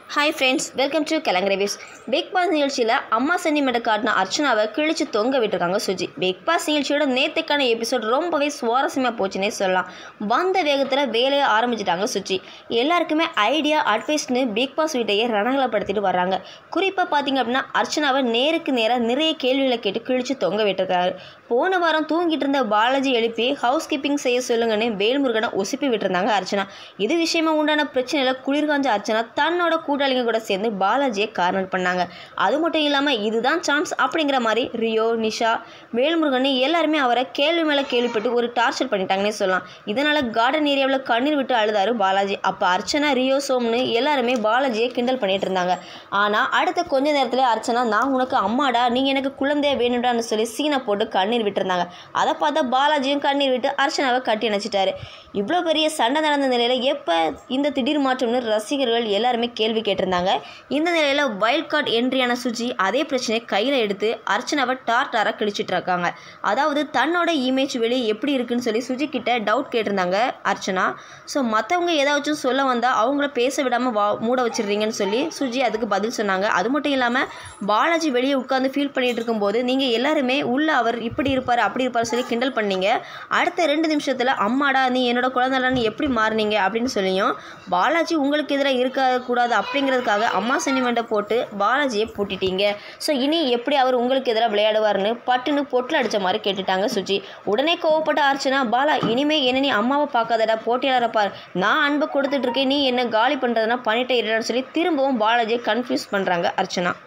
hi friends welcome to கலங்கரேவிஸ் Bigg Boss நிகழ்ச்சியில் அம்மா சென்டிமெண்ட்டை காட்டின அர்ச்சனாவை கிழிச்சு தொங்க விட்டுருக்காங்க சுஜி பிக் பாஸ் நிகழ்ச்சியோட நேற்றுக்கான எபிசோட் ரொம்பவே சுவாரஸ்யமாக போச்சுன்னே சொல்லலாம் வந்த வேகத்தில் வேலையை ஆரம்பிச்சிட்டாங்க சுஜி எல்லாருக்குமே ஐடியா அட்வைஸ்னு பிக் பாஸ் வீட்டையே ரணகலப்படுத்திட்டு வர்றாங்க குறிப்பாக பார்த்தீங்க அப்படின்னா அர்ச்சனாவை நேருக்கு நேராக நிறைய கேள்விகளை கேட்டு கிழிச்சு தொங்க விட்டுருக்காரு போன வாரம் தூங்கிட்டு இருந்த பாலாஜி எழுப்பி ஹவுஸ் கீப்பிங் செய்ய சொல்லுங்கன்னு வேல்முருகனை உசுப்பி விட்டுருந்தாங்க அர்ச்சனா இது விஷயமா உண்டான பிரச்சனையில் குளிர்காஞ்ச அர்ச்சனா தன்னோட கூட்டாளிங்க கூட சேர்ந்து பாலாஜியை கார்னர் பண்ணாங்க அது மட்டும் இல்லாமல் இதுதான் சான்ஸ் அப்படிங்கிற மாதிரி ரியோ நிஷா வேல்முருகன் எல்லாருமே அவரை கேள்வி மேலே கேள்விப்பட்டு ஒரு டார்ச்சர் பண்ணிட்டாங்கன்னே சொல்லலாம் இதனால் கார்டன் ஏரியாவில் கண்ணீர் விட்டு அழுதாரு பாலாஜி அப்போ அர்ச்சனா ரியோ சோம்னு எல்லாருமே பாலாஜியை கிண்டல் பண்ணிட்டு இருந்தாங்க ஆனால் அடுத்த கொஞ்ச நேரத்தில் அர்ச்சனா நான் உனக்கு அம்மாடா நீங்கள் எனக்கு குழந்தைய வேணும்டான்னு சொல்லி சீனை போட்டு கண்ணீர் விட்டுருந்தாங்க அதை பார்த்தா பாலாஜியும் கண்ணீர் விட்டு அர்ச்சனாவை கட்டி அணைச்சிட்டாரு இவ்வளோ பெரிய சண்டை நடந்த நிலையில் எப்போ இந்த திடீர் மாற்றம்னு ரசிகர்கள் எல்லாருமே கேள்வி கேட்டிருந்தாங்க இந்த நிலையில் வைல்ட் கார்டு என்ட்ரியான சுஜி அதே பிரச்சனையை கையில் எடுத்து அர்ச்சனாவை டார் டாராக கிழிச்சிட்டு இருக்காங்க அதாவது தன்னோட இமேஜ் வெளியே எப்படி இருக்குன்னு சொல்லி சுஜி கிட்ட டவுட் கேட்டிருந்தாங்க அர்ச்சனா ஸோ மற்றவங்க ஏதாச்சும் சொல்ல வந்தால் அவங்கள பேச விடாமல் வா மூட வச்சிடுறீங்கன்னு சொல்லி சுஜி அதுக்கு பதில் சொன்னாங்க அது மட்டும் இல்லாமல் பாலாஜி வெளியே உட்காந்து ஃபீல் பண்ணிட்டு இருக்கும்போது நீங்கள் எல்லாருமே உள்ள அவர் இப்படி இருப்பார் அப்படி இருப்பார் சொல்லி கிண்டல் பண்ணீங்க அடுத்த ரெண்டு நிமிஷத்தில் அம்மாடா நீ என்னோட குழந்தைலான்னு எப்படி மாறுனீங்க அப்படின்னு சொல்லியும் பாலாஜி உங்களுக்கு எதிராக இருக்கக்கூடாது அப்படிங்கிறதுக்காக அம்மா சென்டிமெண்ட்டை போட்டு பாலாஜியை பூட்டிட்டீங்க ஸோ இனி எப்படி அவர் உங்களுக்கு எதிராக விளையாடுவார்னு பட்டுன்னு பொட்டில் அடித்த மாதிரி கேட்டுட்டாங்க சுஜி உடனே கோவப்பட்ட அர்ச்சனா பாலா இனிமே என்ன நீ அம்மாவை பார்க்காதடா போட்டியாளரை பார் நான் அன்பை கொடுத்துட்டு இருக்கேன் நீ என்ன காலி பண்ணுறதுனா பண்ணிட்டே இருடான்னு சொல்லி திரும்பவும் பாலாஜியை கன்ஃபியூஸ் பண்ணுறாங்க அர்ச்சனா